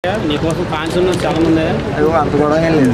నీకోసం ఫ్యాన్స్ ఉన్నారు చాలా మంది అయ్యో అంత కూడా ఏం లేదు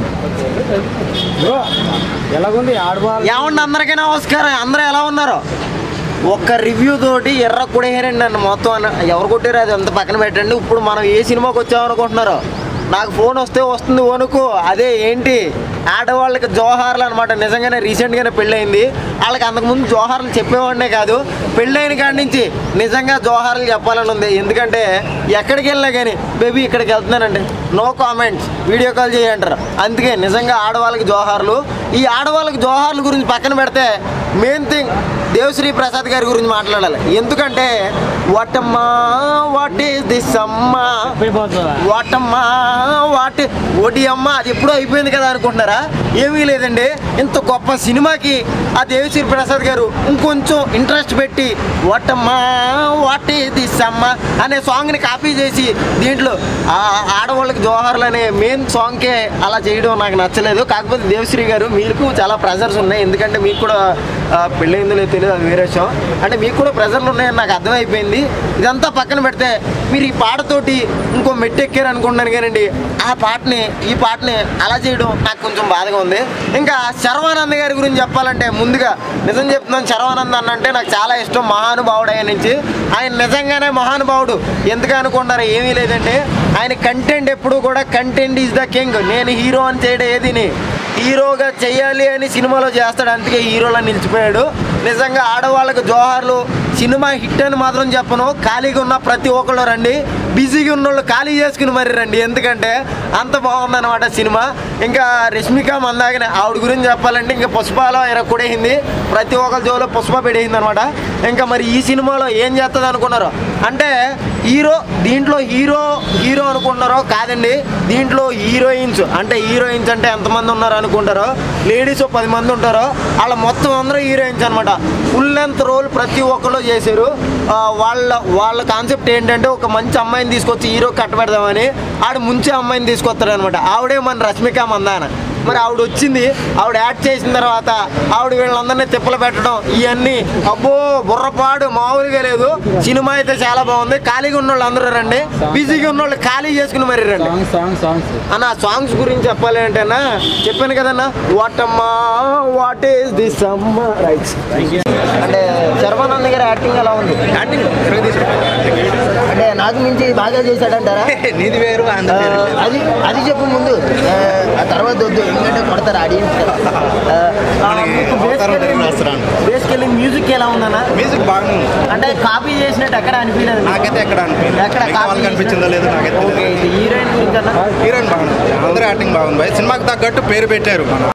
బ్రో ఎలాగుంది ఆడబాల్ ఏమండి అందరికీ నమస్కారం అందరూ ఎలా ఉన్నారు ఒక్క రివ్యూ తోటి ఎర్ర కొడేయారండి నన్ను మొత్తం అన్న ఎవరు కొట్టారు అది అంత పక్కన పెట్టండి ఇప్పుడు మనం ఏ సినిమాకి వచ్చామనుకుంటున్నారు నాకు ఫోన్ వస్తే వస్తుంది వణుకు అదే ఏంటి ఆడవాళ్ళకి జోహార్లు అనమాట నిజంగానే రీసెంట్గానే పెళ్ళయింది వాళ్ళకి అంతకుముందు జోహార్లు చెప్పేవాడినే కాదు పెళ్ళైన కాడి నుంచి నిజంగా జోహార్లు చెప్పాలని ఉంది ఎందుకంటే ఎక్కడికి వెళ్ళినా కానీ బేబీ ఇక్కడికి వెళ్తున్నానండి నో కామెంట్స్ వీడియో కాల్ చేయంటారు అందుకే నిజంగా ఆడవాళ్ళకి జోహార్లు ఈ ఆడవాళ్ళకి జోహార్ల గురించి పక్కన పెడితే మెయిన్ థింగ్ దేవశ్రీ ప్రసాద్ గారి గురించి మాట్లాడాలి ఎందుకంటే వాటమ్మా వాట్ ఈస్ దిస్ అమ్మా వాటమ్మా వాట్ ఓటి అమ్మ అది ఎప్పుడో అయిపోయింది కదా అనుకుంటున్నారా ఏమీ లేదండి ఇంత గొప్ప సినిమాకి ఆ దేవిశ్రీ ప్రసాద్ గారు ఇంకొంచెం ఇంట్రెస్ట్ పెట్టి వాటమ్మా వాట్ ఈస్ దిస్ అమ్మ అనే సాంగ్ని కాపీ చేసి దీంట్లో ఆ ఆడవాళ్ళకి జోహార్లు అనే మెయిన్ సాంగ్కే అలా చేయడం నాకు నచ్చలేదు కాకపోతే దేవశ్రీ గారు మీకు చాలా ప్రెజర్స్ ఉన్నాయి ఎందుకంటే మీకు కూడా ఆ, పెళ్ళయిందో లేదో తెలియదు అది వేరే విషయం అంటే మీకు కూడా ప్రెజర్లు ఉన్నాయని నాకు అర్థమైపోయింది ఇదంతా పక్కన పెడితే మీరు ఈ పాటతోటి ఇంకో మెట్టు ఎక్కారు అనుకుంటున్నాను కానండి ఆ పాటని ఈ పాటని అలా చేయడం నాకు కొంచెం బాధగా ఉంది ఇంకా శర్వానంద్ గారి గురించి చెప్పాలంటే ముందుగా నిజం చెప్తున్నాను శర్వానంద్ అన్న అంటే నాకు చాలా ఇష్టం మహానుభావుడు ఆయన నుంచి ఆయన నిజంగానే మహానుభావుడు ఎందుకు అనుకుంటారు ఏమీ లేదండి ఆయన కంటెంట్ ఎప్పుడు కూడా కంటెంట్ ఈజ్ ద కింగ్ నేను హీరో అని చేయడం ఏదిని హీరోగా చేయాలి అని సినిమాలో చేస్తాడు అందుకే హీరోలా నిలిచిపోయాడు నిజంగా ఆడవాళ్ళకు జోహార్లు సినిమా హిట్ అని మాత్రం చెప్పను ఖాళీగా ఉన్న ప్రతి ఒక్కళ్ళు రండి బిజీగా ఉన్న వాళ్ళు ఖాళీ చేసుకుని మరి రండి ఎందుకంటే అంత బాగుందన్నమాట సినిమా ఇంకా రష్మిక మందాగిన ఆవిడ గురించి చెప్పాలంటే ఇంకా పుష్పాలో ఆయన కొడేసింది ప్రతి ఒక్కరి జోలో పుష్ప పెడేసింది అనమాట ఇంకా మరి ఈ సినిమాలో ఏం చేస్తుంది అనుకున్నారు అంటే హీరో దీంట్లో హీరో హీరో అనుకుంటున్నారో కాదండి దీంట్లో హీరోయిన్స్ అంటే హీరోయిన్స్ అంటే ఎంతమంది ఉన్నారు అనుకుంటారో లేడీస్ పది మంది ఉంటారో వాళ్ళ మొత్తం అందరూ హీరోయిన్స్ అనమాట ఫుల్ లెంత్ రోల్ ప్రతి ఒక్కరు చేశారు ఆ, వాళ్ళ వాళ్ళ కాన్సెప్ట్ ఏంటంటే ఒక మంచి అమ్మాయిని తీసుకొచ్చి హీరో కట్టబెడదామని ఆడు ముంచే అమ్మాయిని తీసుకొస్తాడు అనమాట ఆవిడే మన రష్మిక మందాన మరి ఆవిడ వచ్చింది ఆవిడ యాడ్ చేసిన తర్వాత ఆవిడ వీళ్ళందరినీ తిప్పలు పెట్టడం ఇవన్నీ అబ్బో బుర్రపాడు మామూలుగా లేదు సినిమా అయితే చాలా బాగుంది ఖాళీగా ఉన్న వాళ్ళు అందరూ రండి బిజీగా ఉన్న వాళ్ళు ఖాళీ చేసుకుని మరి రండి సాంగ్స్ సాంగ్స్ సాంగ్స్ అన్న సాంగ్స్ గురించి చెప్పాలి అంటేనా చెప్పాను కదన్నా వాట్ అమ్మా వాట్ ఈస్ దిస్ అమ్మా రైట్స్ అంటే శర్వానంద్ గారి యాక్టింగ్ ఎలా ఉంది అంటే నాకు మించి బాగా చేశాడంటారా నీది వేరు ఆ, అది అది చెప్పు ముందు ఆ, ఆ తర్వాత వద్దు ఎందుకంటే కొడతారు ఆడియన్స్ బేసికల్లీ మ్యూజిక్ ఎలా ఉందన్న మ్యూజిక్ బాగుంది అంటే కాపీ చేసినట్టు ఎక్కడ అనిపించలేదు నాకైతే ఎక్కడ అనిపించింది ఎక్కడ మిగతా వాళ్ళకి అనిపించిందో లేదో నాకైతే ఓకే తెలియదు. హీరోయిన్ గురించి అన్న హీరోయిన్ బాగుంది అందరూ యాక్టింగ్ బాగుంది భయ్ సినిమాకి తగ్గట్టు పేరు పెట్టారు